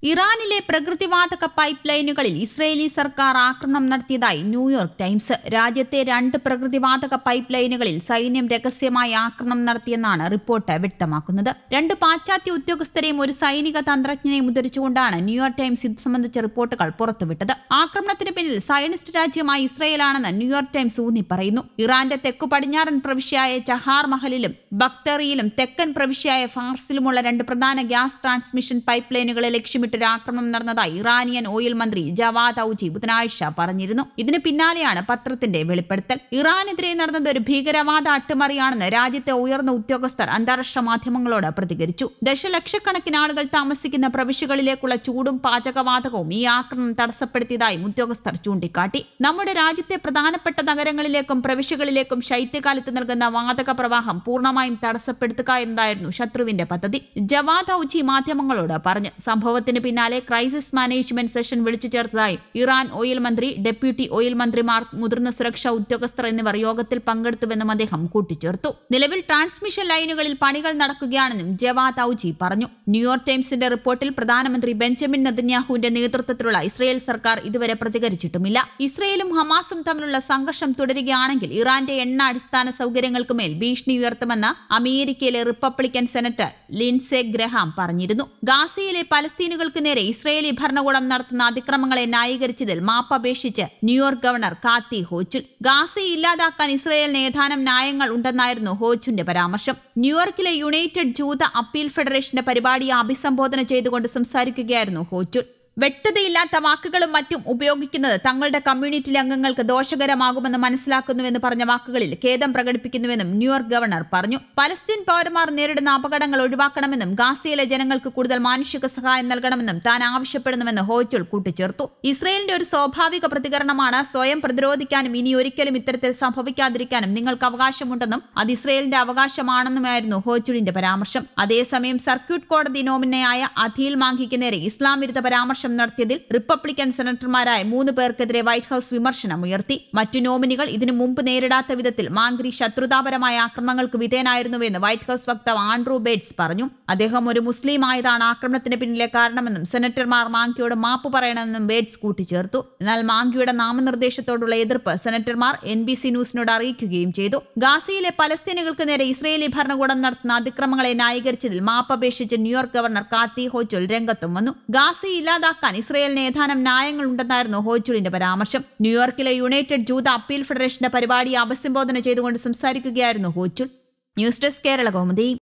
ഇറാനിലെ പ്രകൃതിവാതക പൈപ്പ് ലൈനുകളിൽ ഇസ്രയേലി സർക്കാർ ആക്രമണം നടത്തിയതായി ന്യൂയോർക്ക് ടൈംസ് രാജ്യത്തെ രണ്ട് പ്രകൃതിവാതക പൈപ്പ് ലൈനുകളിൽ സൈന്യം രഹസ്യമായി ആക്രമണം നടത്തിയെന്നാണ് റിപ്പോർട്ട് വ്യക്തമാക്കുന്നത് രണ്ട് പാശ്ചാത്യ ഉദ്യോഗസ്ഥരെയും ഒരു സൈനിക തന്ത്രജ്ഞനെയും ഉദ്ധരിച്ചുകൊണ്ടാണ് ന്യൂയോർക്ക് ടൈംസ് ഇത് സംബന്ധിച്ച റിപ്പോർട്ടുകൾ പുറത്തുവിട്ടത് ആക്രമണത്തിന് പിന്നിൽ സയനിസ്റ്റ് രാജ്യമായ ഇസ്രയേലാണെന്ന് ന്യൂയോർക്ക് ടൈംസ് ഊന്നി പറയുന്നു ഇറാന്റെ തെക്കു പടിഞ്ഞാറൻ പ്രവിശ്യയായ ചഹാർ മഹലിലും ബക്തറിയിലും തെക്കൻ പ്രവിശ്യയായ ഫാർസിലുമുള്ള രണ്ട് പ്രധാന ഗ്യാസ് ട്രാൻസ്മിഷൻ പൈപ്പ് ലൈനുകളെ ലക്ഷ്യമിട്ട് ഒരു ആക്രമണം നടന്നതായി ഇറാനിയൻ ഓയിൽ മന്ത്രി ജവാദ് ഔജി ബുധനാഴ്ച പറഞ്ഞിരുന്നു ഇതിന് പിന്നാലെയാണ് പത്രത്തിന്റെ വെളിപ്പെടുത്തൽ ഇറാനെതിരെ നടന്നത് ഒരു ഭീകരവാദ അട്ടിമറിയാണെന്ന് രാജ്യത്തെ ഉയർന്ന ഉദ്യോഗസ്ഥർ അന്താരാഷ്ട്ര മാധ്യമങ്ങളോട് പ്രതികരിച്ചു ദശലക്ഷക്കണക്കിന് ആളുകൾ താമസിക്കുന്ന പ്രവിശ്യകളിലേക്കുള്ള ചൂടും പാചകവാതകവും ഈ ആക്രമണം തടസ്സപ്പെടുത്തിയതായും ഉദ്യോഗസ്ഥർ ചൂണ്ടിക്കാട്ടി നമ്മുടെ രാജ്യത്തെ പ്രധാനപ്പെട്ട നഗരങ്ങളിലേക്കും പ്രവിശ്യകളിലേക്കും ശൈത്യകാലത്ത് നൽകുന്ന വാതക പ്രവാഹം പൂർണ്ണമായും തടസ്സപ്പെടുത്തുക എന്നതായിരുന്നു ശത്രുവിന്റെ പദ്ധതി ജവാദ് ഔജി മാധ്യമങ്ങളോട് പറഞ്ഞു സംഭവത്തിന് പിന്നാലെ ക്രൈസിസ് മാനേജ്മെന്റ് സെഷൻ വിളിച്ചു ചേർത്തതായി ഇറാൻ ഓയിൽ മന്ത്രി ഡെപ്യൂട്ടി ഓയിൽ മന്ത്രിമാർ മുതിർന്ന സുരക്ഷാ ഉദ്യോഗസ്ഥർ എന്നിവർ യോഗത്തിൽ പങ്കെടുത്തുവെന്നും അദ്ദേഹം കൂട്ടിച്ചേർത്തു നിലവിൽ ട്രാൻസ്മിഷൻ ലൈനുകളിൽ പണികൾ നടക്കുകയാണെന്നും ജവാദ് ഔജി പറഞ്ഞു ന്യൂയോർക്ക് ടൈംസിന്റെ റിപ്പോർട്ടിൽ പ്രധാനമന്ത്രി ബെഞ്ചമിൻ നെതന്യാഹുവിന്റെ നേതൃത്വത്തിലുള്ള ഇസ്രയേൽ സർക്കാർ ഇതുവരെ പ്രതികരിച്ചിട്ടുമില്ല ഇസ്രയേലും ഹമാസും തമ്മിലുള്ള സംഘർഷം തുടരുകയാണെങ്കിൽ ഇറാന്റെ എണ്ണ അടിസ്ഥാന സൗകര്യങ്ങൾക്ക് മേൽ ഭീഷണി ഉയർത്തുമെന്ന് അമേരിക്കയിലെ റിപ്പബ്ലിക്കൻ സെനറ്റർ ലിൻസെ ഗ്രഹാം പറഞ്ഞിരുന്നു ഗാസയിലെ പലസ്തീനുകൾക്ക് നേരെ ഇസ്രയേലി ഭരണകൂടം നടത്തുന്ന അതിക്രമങ്ങളെ ന്യായീകരിച്ചതിൽ മാപ്പപേക്ഷിച്ച് ന്യൂയോർക്ക് ഗവർണർ കാത്തി ഹോച്ചുൽ ഗാസയെ ഇല്ലാതാക്കാൻ ഇസ്രയേലിന് ഏതാനും ന്യായങ്ങൾ ഉണ്ടെന്നായിരുന്നു ഹോച്ചുന്റെ പരാമർശം ന്യൂയോർക്കിലെ യുണൈറ്റഡ് ജൂത അപ്പീൽ ഫെഡറേഷന്റെ പരിപാടിയെ അഭിസംബോധന ചെയ്തുകൊണ്ട് സംസാരിക്കുകയായിരുന്നു ഹോച്ചുൽ വ്യക്തതയില്ലാത്ത വാക്കുകളും മറ്റും ഉപയോഗിക്കുന്നത് തങ്ങളുടെ കമ്മ്യൂണിറ്റിയിലെ അംഗങ്ങൾക്ക് ദോഷകരമാകുമെന്ന് മനസ്സിലാക്കുന്നുവെന്ന് പറഞ്ഞ വാക്കുകളിൽ ഖേദം പ്രകടിപ്പിക്കുന്നുവെന്നും ന്യൂയോർക്ക് ഗവർണർ പറഞ്ഞു പലസ്തീൻ പൗരന്മാർ നേരിടുന്ന അപകടങ്ങൾ ഒഴിവാക്കണമെന്നും ഗാസയിലെ ജനങ്ങൾക്ക് കൂടുതൽ മാനുഷിക സഹായം നൽകണമെന്നും താൻ ആവശ്യപ്പെടുന്നുവെന്ന് ഹോച്ചുൾ കൂട്ടിച്ചേർത്തു ഇസ്രയേലിന്റെ ഒരു സ്വാഭാവിക പ്രതികരണമാണ് സ്വയം പ്രതിരോധിക്കാനും ഇനി ഒരിക്കലും ഇത്തരത്തിൽ സംഭവിക്കാതിരിക്കാനും നിങ്ങൾക്ക് അവകാശമുണ്ടെന്നും അത് ഇസ്രയേലിന്റെ അവകാശമാണെന്നുമായിരുന്നു ഹോച്ചുളിന്റെ പരാമർശം അതേസമയം സർക്യൂട്ട് കോടതി നോമിനയായ അധീൽ മാങ്കിക്ക് നേരെ ഇസ്ലാം വിരുദ്ധ പരാമർശം നടത്തിയതിൽ റിപ്പബ്ലിക്കൻ സെനറ്റർമാരായ മൂന്ന് പേർക്കെതിരെ വൈറ്റ് ഹൌസ് വിമർശനം ഉയർത്തി മറ്റു നോമിനികൾ ഇതിനു മുമ്പ് നേരിടാത്ത വിധത്തിൽ മാങ്ക്രി ശത്രുതാപരമായ ആക്രമണങ്ങൾക്ക് വിധേയനായിരുന്നുവെന്ന് വൈറ്റ് ഹൌസ് വക്താവ് ആൻഡ്രൂ ബേറ്റ്സ് പറഞ്ഞു അദ്ദേഹം ഒരു മുസ്ലിം ആയതാണ് ആക്രമണത്തിന് പിന്നിലെ കാരണമെന്നും സെനറ്റർമാർ മാങ്കിയോട് മാപ്പ് പറയണമെന്നും ബേറ്റ്സ് കൂട്ടിച്ചേർത്തു എന്നാൽ മാങ്കിയുടെ നാമനിർദ്ദേശത്തോടുള്ള എതിർപ്പ് സെനറ്റർമാർ എൻ ബി സി ന്യൂസിനോട് അറിയിക്കുകയും ചെയ്തു ഗാസയിലെ പലസ്തീനുകൾക്ക് നേരെ ഇസ്രയേലി ഭരണകൂടം നടത്തുന്ന അതിക്രമങ്ങളെ ന്യായീകരിച്ചതിൽ മാപ്പപേക്ഷിച്ച് ന്യൂയോർക്ക് ഗവർണർ കാത്തി ഹോച്ചുൽ രംഗത്തും വന്നു ഗാസയെ ഇല്ലാതാക്കാൻ ഇസ്രയേലിന് ഏതാനും ന്യായങ്ങളുണ്ടെന്നായിരുന്നു ഹോച്ചുളിന്റെ പരാമർശം ന്യൂയോർക്കിലെ യുണൈറ്റഡ് ജൂത അപ്പീൽ ഫെഡറേഷന്റെ പരിപാടിയെ അഭിസംബോധന ചെയ്തുകൊണ്ട് സംസാരിക്കുകയായിരുന്നു Hochul news desk Kerala Kaumudi